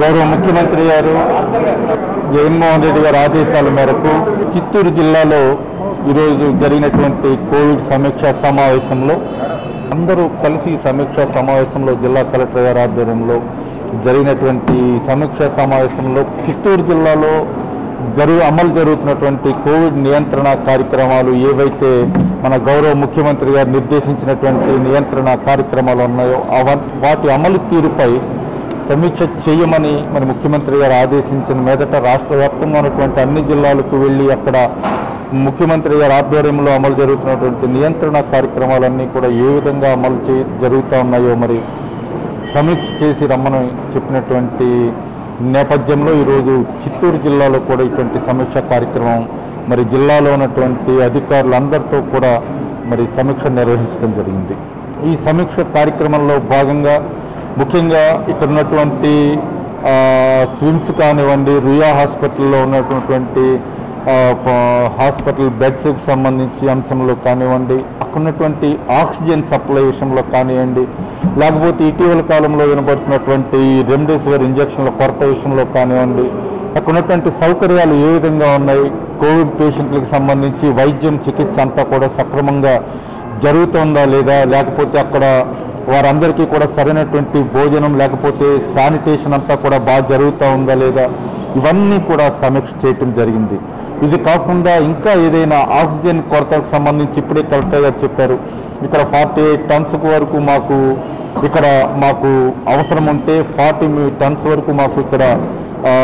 గౌరవ ముఖ్యమంత్రి గారు జగన్మోహన్ రెడ్డి గారి ఆదేశాల మేరకు చిత్తూరు జిల్లాలో ఈరోజు జరిగినటువంటి కోవిడ్ సమీక్షా సమావేశంలో అందరూ కలిసి ఈ సమీక్షా సమావేశంలో జిల్లా కలెక్టర్ గారి ఆధ్వర్యంలో జరిగినటువంటి సమీక్షా సమావేశంలో చిత్తూరు జిల్లాలో జరుగు అమలు జరుగుతున్నటువంటి కోవిడ్ నియంత్రణ కార్యక్రమాలు ఏవైతే మన గౌరవ ముఖ్యమంత్రి గారు నిర్దేశించినటువంటి నియంత్రణ కార్యక్రమాలు ఉన్నాయో అవ వాటి అమలు తీరుపై సమీక్ష చేయమని మన ముఖ్యమంత్రి గారు ఆదేశించిన మీదట రాష్ట్ర వ్యాప్తంగా ఉన్నటువంటి అన్ని జిల్లాలకు వెళ్ళి అక్కడ ముఖ్యమంత్రి గారి ఆధ్వర్యంలో అమలు జరుగుతున్నటువంటి నియంత్రణ కార్యక్రమాలన్నీ కూడా ఏ విధంగా అమలు చే జరుగుతూ ఉన్నాయో మరి సమీక్ష చేసి రమ్మని చెప్పినటువంటి నేపథ్యంలో ఈరోజు చిత్తూరు జిల్లాలో కూడా ఇటువంటి సమీక్ష కార్యక్రమం మరి జిల్లాలో ఉన్నటువంటి అధికారులందరితో కూడా మరి సమీక్ష నిర్వహించడం జరిగింది ఈ సమీక్ష కార్యక్రమంలో భాగంగా ముఖ్యంగా ఇక్కడ ఉన్నటువంటి ఆ, స్విమ్స్ కానివ్వండి రుయా హాస్పిటల్లో ఉన్నటువంటి ఆ, ప- హాస్పిటల్ బెడ్స్కి సంబంధించి అంశంలో కానివ్వండి అక్కడ ఉన్నటువంటి ఆక్సిజన్ సప్లై విషయంలో కానివ్వండి లేకపోతే ఇటీవల కాలంలో వినబడుతున్నటువంటి రెమ్డెసివిర్ ఇంజక్షన్ల కొరత విషయంలో కానివ్వండి అక్కడ ఉన్నటువంటి సౌకర్యాలు ఏ విధంగా ఉన్నాయి కోవిడ్ పేషెంట్లకు సంబంధించి వైద్యం చికిత్స అంతా కూడా సక్రమంగా జరుగుతుందా లేదా లేకపోతే అక్కడ వారందరికీ కూడా సరైనటువంటి భోజనం లేకపోతే శానిటేషన్ అంతా కూడా బాగా జరుగుతూ ఉందా లేదా ఇవన్నీ కూడా సమీక్ష చేయటం జరిగింది ఇది కాకుండా ఇంకా ఏదైనా ఆక్సిజన్ కొరతకు సంబంధించి ఇప్పుడే కలెక్టర్ గారు చెప్పారు ఇక్కడ ఫార్టీ ఎయిట్ టన్స్ వరకు మాకు ఇక్కడ మాకు అవసరం ఉంటే ఫార్టీ టన్స్ వరకు మాకు ఇక్కడ ఆ,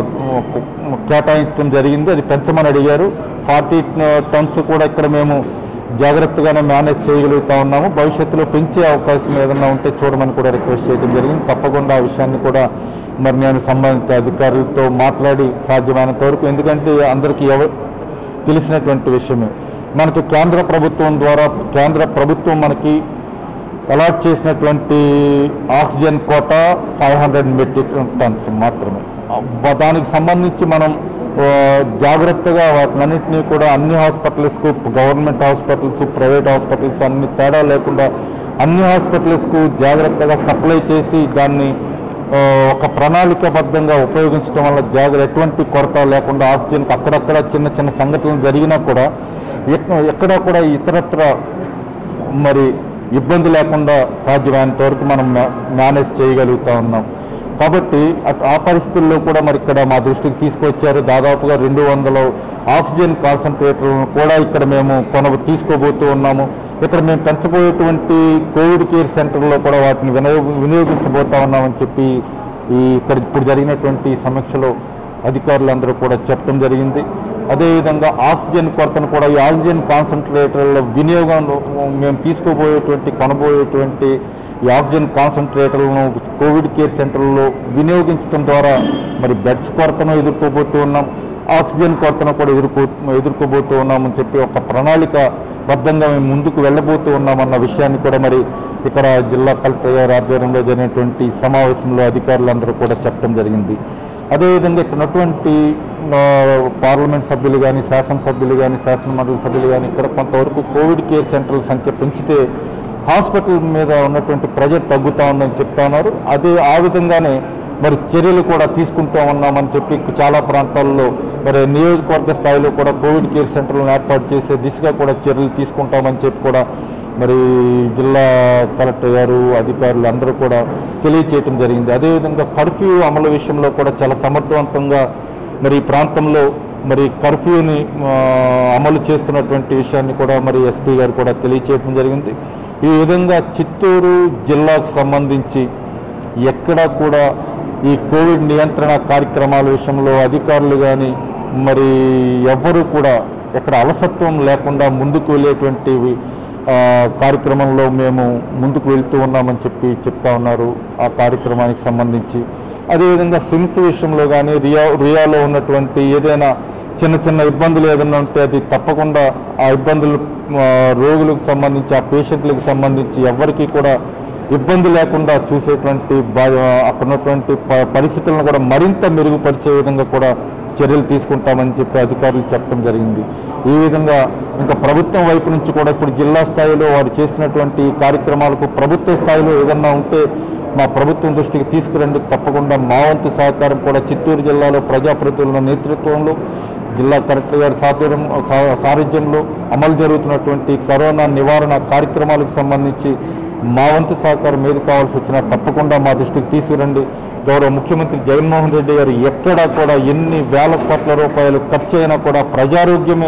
కేటాయించడం జరిగింది అది పెంచమని అడిగారు ఫార్టీ టన్స్ కూడా ఇక్కడ మేము జాగ్రత్తగానే మేనేజ్ చేయగలుగుతా ఉన్నాము భవిష్యత్తులో పెంచే అవకాశం ఏదైనా ఉంటే చూడమని కూడా రిక్వెస్ట్ చేయడం జరిగింది తప్పకుండా ఆ విషయాన్ని కూడా మరి నేను సంబంధిత అధికారులతో మాట్లాడి సాధ్యమైనంత వరకు ఎందుకంటే అందరికీ ఎవ తెలిసినటువంటి విషయమే మనకి కేంద్ర ప్రభుత్వం ద్వారా కేంద్ర ప్రభుత్వం మనకి అలాట్ చేసినటువంటి oxygen quota five hundred metric tonnes మాత్రమే ఆ, దానికి సంబంధించి మనం ఆ, జాగ్రత్తగా వాటినన్నింటినీ కూడా అన్ని హాస్పిటల్స్కు గవర్నమెంట్ హాస్పిటల్స్ ప్రైవేట్ హాస్పిటల్స్ అన్ని తేడా లేకుండా అన్ని హాస్పిటల్స్కు జాగ్రత్తగా సప్లై చేసి దాన్ని ఆ, ఒక ప్రణాళికాబద్ధంగా ఉపయోగించడం వల్ల జాగ్రత్త ఎటువంటి కొరత లేకుండా ఆక్సిజన్కి అక్కడక్కడ చిన్న చిన్న సంఘటనలు జరిగినా కూడా ఎక్- ఎక్కడా కూడా ఇతరత్ర మరి ఇబ్బంది లేకుండా సాధ్యమైనంత వరకు మనం మే- మేనేజ్ చేయగలుగుతా ఉన్నాం కాబట్టి అట్- ఆ పరిస్థితుల్లో కూడా మరి ఇక్కడ మా దృష్టికి తీసుకొచ్చారు దాదాపుగా రెండు వందల ఆక్సిజన్ కాన్సన్ట్రేటర్లను కూడా ఇక్కడ మేము కొన తీసుకోబోతూ ఉన్నాము ఇక్కడ మేము పెంచబోయేటువంటి కోవిడ్ కేర్ సెంటర్లో కూడా వాటిని వినియోగ వినియోగించబోతా ఉన్నామని చెప్పి ఈ ఇక్కడ ఇప్పుడు జరిగినటువంటి సమీక్షలో అధికారులందరూ కూడా చెప్పడం జరిగింది అదేవిధంగా ఆక్సిజన్ కొరతను కూడా ఈ ఆక్సిజన్ కాన్సన్ట్రేటర్ల వినియోగంలో మేము తీసుకోబోయేటువంటి కొనబోయేటువంటి ఈ ఆక్సిజన్ కాన్సన్ట్రేటర్లను కోవిడ్ కేర్ సెంటర్లలో వినియోగించడం ద్వారా మరి బెడ్స్ కొరతను ఎదుర్కోబోతూ ఉన్నాం ఆక్సిజన్ కొరతను కూడా ఎదుర్కో ఎదుర్కోబోతూ ఉన్నామని చెప్పి ఒక ప్రణాళిక బద్ధంగా మేము ముందుకు వెళ్ళబోతూ ఉన్నామన్న విషయాన్ని కూడా మరి ఇక్కడ జిల్లా కలెక్టర్ గారి ఆధ్వర్యంలో జరిగినటువంటి సమావేశంలో అధికారులందరూ కూడా చెప్పడం జరిగింది అదేవిధంగా ఇక్కడ ఉన్నటువంటి ఆ, పార్లమెంట్ సభ్యులు కానీ శాసనసభ్యులు కానీ శాసనమండలి సభ్యులు కానీ ఇక్కడ కొంతవరకు కోవిడ్ కేర్ సెంటర్ల సంఖ్య పెంచితే హాస్పిటల్ మీద ఉన్నటువంటి ప్రెజర్ తగ్గుతా ఉందని చెప్తా ఉన్నారు అదే ఆ విధంగానే మరి చర్యలు కూడా తీసుకుంటూ ఉన్నామని చెప్పి చాలా ప్రాంతాల్లో మరి నియోజకవర్గ స్థాయిలో కూడా కోవిడ్ కేర్ సెంటర్లను ఏర్పాటు చేసే దిశగా కూడా చర్యలు తీసుకుంటామని చెప్పి కూడా మరి జిల్లా కలెక్టర్ గారు అధికారులు అందరూ కూడా తెలియచేయటం జరిగింది అదేవిధంగా కర్ఫ్యూ అమలు విషయంలో కూడా చాలా సమర్థవంతంగా మరి ఈ ప్రాంతంలో మరి కర్ఫ్యూని ఆ, అమలు చేస్తున్నటువంటి విషయాన్ని కూడా మరి ఎస్పీ గారు కూడా తెలియచేయటం జరిగింది ఈ విధంగా చిత్తూరు జిల్లాకు సంబంధించి ఎక్కడా కూడా ఈ కోవిడ్ నియంత్రణ కార్యక్రమాల విషయంలో అధికారులు కానీ మరి ఎవ్వరూ కూడా ఎక్కడ అలసత్వం లేకుండా ముందుకు వెళ్ళేటువంటి ఆ, కార్యక్రమంలో మేము ముందుకు వెళ్తూ ఉన్నామని చెప్పి చెప్తా ఉన్నారు ఆ కార్యక్రమానికి సంబంధించి అదేవిధంగా సిమ్స్ విషయంలో కానీ రియా రియాలో ఉన్నటువంటి ఏదైనా చిన్న చిన్న ఇబ్బందులు ఏదైనా ఉంటే అది తప్పకుండా ఆ ఇబ్బందులు ఆ, రోగులకు సంబంధించి ఆ పేషెంట్లకు సంబంధించి ఎవరికీ కూడా ఇబ్బంది లేకుండా చూసేటువంటి బా- అక్కడ ఉన్నటువంటి ప- పరిస్థితులను కూడా మరింత మెరుగుపరిచే విధంగా కూడా చర్యలు తీసుకుంటామని చెప్పి అధికారులు చెప్పడం జరిగింది ఈ విధంగా ఇంకా ప్రభుత్వం వైపు నుంచి కూడా ఇప్పుడు జిల్లా స్థాయిలో వారు చేసినటువంటి కార్యక్రమాలకు ప్రభుత్వ స్థాయిలో ఏదన్నా ఉంటే మా ప్రభుత్వం దృష్టికి తీసుకురండి తప్పకుండా మా వంతు సహకారం కూడా చిత్తూరు జిల్లాలో ప్రజాప్రతినిధుల నేతృత్వంలో జిల్లా కలెక్టర్ గారి సాధ్యం సారథ్యంలో అమలు జరుగుతున్నటువంటి కరోనా నివారణ కార్యక్రమాలకు సంబంధించి మా వంతు సహకారం ఏది కావాల్సి వచ్చినా తప్పకుండా మా దృష్టికి తీసుకురండి గౌరవ ముఖ్యమంత్రి జగన్మోహన్ రెడ్డి గారు ఎక్కడా కూడా ఎన్ని వేల కోట్ల రూపాయలు ఖర్చు అయినా కూడా ప్రజారోగ్యమే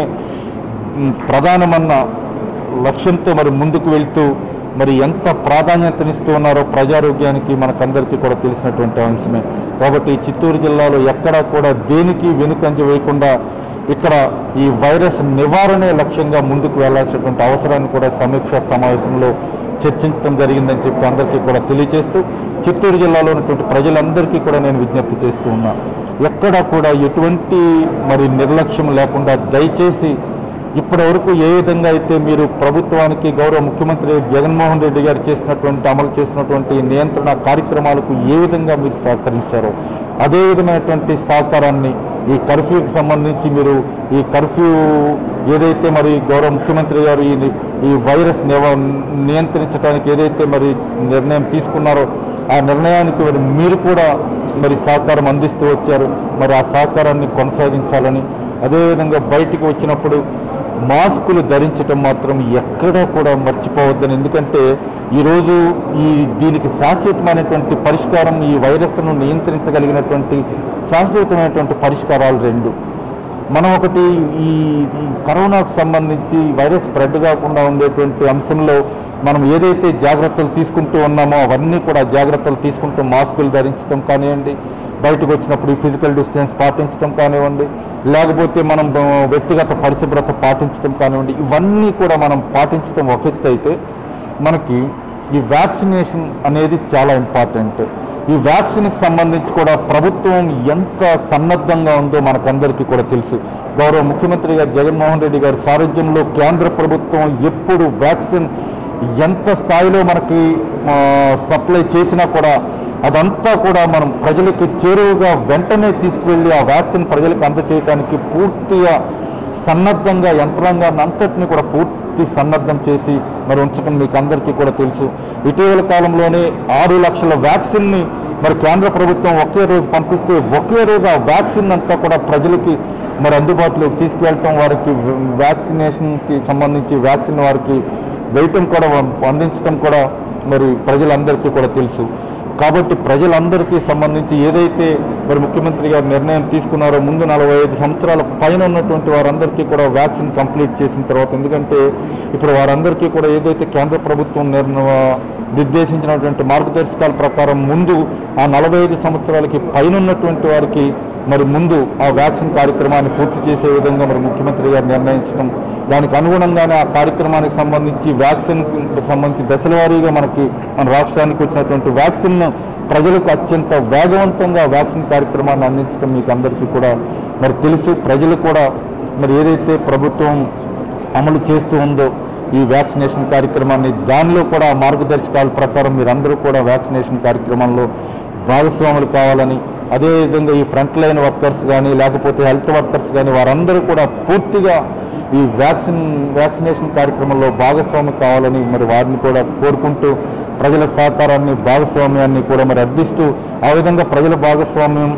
మ్, ప్రధానమన్న లక్ష్యంతో మరి ముందుకు వెళ్తూ మరి ఎంత ప్రాధాన్యతనిస్తూ ఉన్నారో ప్రజారోగ్యానికి మనకందరికీ కూడా తెలిసినటువంటి అంశమే కాబట్టి చిత్తూరు జిల్లాలో ఎక్కడా కూడా దేనికి వెనుకంజ వేయకుండా ఇక్కడ ఈ వైరస్ నివారణే లక్ష్యంగా ముందుకు వెళ్లాల్సినటువంటి అవసరాన్ని కూడా సమీక్షా సమావేశంలో చర్చించడం జరిగిందని చెప్పి అందరికీ కూడా తెలియజేస్తూ చిత్తూరు జిల్లాలో ఉన్నటువంటి ప్రజలందరికీ కూడా నేను విజ్ఞప్తి చేస్తూ ఉన్నా ఎక్కడా కూడా ఎటువంటి మరి నిర్లక్ష్యం లేకుండా దయచేసి ఇప్పటి వరకు ఏ విధంగా అయితే మీరు ప్రభుత్వానికి గౌరవ ముఖ్యమంత్రి జగన్మోహన్ రెడ్డి గారు చేసినటువంటి అమలు చేసినటువంటి నియంత్రణ కార్యక్రమాలకు ఏ విధంగా మీరు సహకరించారో అదే విధమైనటువంటి సహకారాన్ని ఈ కర్ఫ్యూకి సంబంధించి మీరు ఈ కర్ఫ్యూ ఏదైతే మరి గౌరవ ముఖ్యమంత్రి గారు ఈ ఈ వైరస్ నివ నియంత్రించడానికి ఏదైతే మరి నిర్ణయం తీసుకున్నారో ఆ నిర్ణయానికి మరి మీరు కూడా మరి సహకారం అందిస్తూ వచ్చారు మరి ఆ సహకారాన్ని కొనసాగించాలని అదేవిధంగా బయటికి వచ్చినప్పుడు మాస్కులు ధరించటం మాత్రం ఎక్కడా కూడా మర్చిపోవద్దని ఎందుకంటే ఈరోజు ఈ దీనికి శాశ్వతమైనటువంటి పరిష్కారం ఈ వైరస్ను నియంత్రించగలిగినటువంటి శాశ్వతమైనటువంటి పరిష్కారాలు రెండు మనం ఒకటి ఈ ఈ కరోనాకు సంబంధించి వైరస్ స్ప్రెడ్ కాకుండా ఉండేటువంటి అంశంలో మనం ఏదైతే జాగ్రత్తలు తీసుకుంటూ ఉన్నామో అవన్నీ కూడా జాగ్రత్తలు తీసుకుంటూ మాస్కులు ధరించడం కానివ్వండి బయటకు వచ్చినప్పుడు ఈ ఫిజికల్ డిస్టెన్స్ పాటించడం కానివ్వండి లేకపోతే మనం ఆ, వ్యక్తిగత పరిశుభ్రత పాటించడం కానివ్వండి ఇవన్నీ కూడా మనం పాటించడం ఒక ఎత్తు అయితే మనకి ఈ వ్యాక్సినేషన్ అనేది చాలా ఇంపార్టెంట్ ఈ వ్యాక్సిన్కి సంబంధించి కూడా ప్రభుత్వం ఎంత సన్నద్ధంగా ఉందో మనకందరికీ కూడా తెలుసు గౌరవ ముఖ్యమంత్రి గారు జగన్మోహన్ రెడ్డి గారి సారథ్యంలో కేంద్ర ప్రభుత్వం ఎప్పుడు వ్యాక్సిన్ ఎంత స్థాయిలో మనకి ఆ, సప్లై చేసినా కూడా అదంతా కూడా మనం ప్రజలకి చేరువగా వెంటనే తీసుకువెళ్ళి ఆ వ్యాక్సిన్ ప్రజలకు అందచేయడానికి పూర్తిగా సన్నద్ధంగా యంత్రాంగాన్ని అంతటిని కూడా పూర్తి సన్నద్ధం చేసి మరి ఉంచడం మీకు అందరికీ కూడా తెలుసు ఇటీవల కాలంలోనే ఆరు లక్షల వ్యాక్సిన్ని మరి కేంద్ర ప్రభుత్వం ఒకే రోజు పంపిస్తే ఒకే రోజు ఆ వ్యాక్సిన్ అంతా కూడా ప్రజలకి మరి అందుబాటులోకి తీసుకువెళ్ళటం వారికి వ్యాక్సినేషన్కి సంబంధించి వ్యాక్సిన్ వారికి వేయటం కూడా అందించడం కూడా మరి ప్రజలందరికీ కూడా తెలుసు కాబట్టి ప్రజలందరికీ సంబంధించి ఏదైతే మరి ముఖ్యమంత్రి గారు నిర్ణయం తీసుకున్నారో ముందు నలభై ఐదు సంవత్సరాల పైన ఉన్నటువంటి వారందరికీ కూడా వ్యాక్సిన్ కంప్లీట్ చేసిన తర్వాత ఎందుకంటే ఇప్పుడు వారందరికీ కూడా ఏదైతే కేంద్ర ప్రభుత్వం నిర్ణ నిర్దేశించినటువంటి మార్గదర్శకాల ప్రకారం ముందు ఆ నలభై ఐదు సంవత్సరాలకి పైన ఉన్నటువంటి వారికి మరి ముందు ఆ వ్యాక్సిన్ కార్యక్రమాన్ని పూర్తి చేసే విధంగా మరి ముఖ్యమంత్రి గారు నిర్ణయించడం దానికి అనుగుణంగానే ఆ కార్యక్రమానికి సంబంధించి వ్యాక్సిన్ సంబంధించి దశల వారీగా మనకి మన రాష్ట్రానికి వచ్చినటువంటి వ్యాక్సిన్ ప్రజలకు అత్యంత వేగవంతంగా వ్యాక్సిన్ కార్యక్రమాన్ని అందించడం మీకు అందరికీ కూడా మరి తెలుసు ప్రజలు కూడా మరి ఏదైతే ప్రభుత్వం అమలు చేస్తూ ఉందో ఈ వ్యాక్సినేషన్ కార్యక్రమాన్ని దానిలో కూడా మార్గదర్శకాల ప్రకారం మీరందరూ కూడా వ్యాక్సినేషన్ కార్యక్రమంలో భాగస్వాములు కావాలని అదేవిధంగా ఈ ఫ్రంట్ లైన్ వర్కర్స్ కానీ లేకపోతే హెల్త్ వర్కర్స్ కానీ వారందరూ కూడా పూర్తిగా ఈ వ్యాక్సిన్ వ్యాక్సినేషన్ కార్యక్రమంలో భాగస్వామి కావాలని మరి వారిని కూడా కోరుకుంటూ ప్రజల సహకారాన్ని భాగస్వామ్యాన్ని కూడా మరి అర్థిస్తూ ఆ విధంగా ప్రజల భాగస్వామ్యం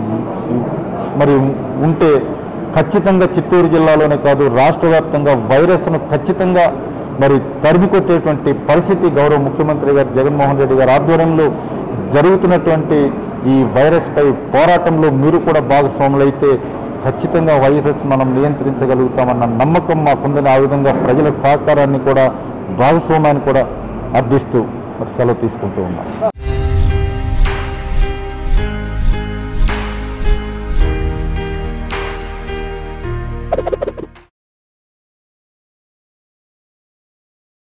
మరి ఉంటే ఖచ్చితంగా చిత్తూరు జిల్లాలోనే కాదు రాష్ట్ర వ్యాప్తంగా వైరస్ను ఖచ్చితంగా మరి తరిమి కొట్టేటువంటి పరిస్థితి గౌరవ ముఖ్యమంత్రి గారు జగన్మోహన్ రెడ్డి గారి ఆధ్వర్యంలో జరుగుతున్నటువంటి ఈ వైరస్పై పోరాటంలో మీరు కూడా భాగస్వాములైతే ఖచ్చితంగా వైరస్ మనం నియంత్రించగలుగుతామన్న నమ్మకం మాకుందని ఆ విధంగా ప్రజల సహకారాన్ని కూడా భాగస్వామ్యాన్ని కూడా అర్థిస్తూ మరి సెలవు తీసుకుంటూ ఉన్నాం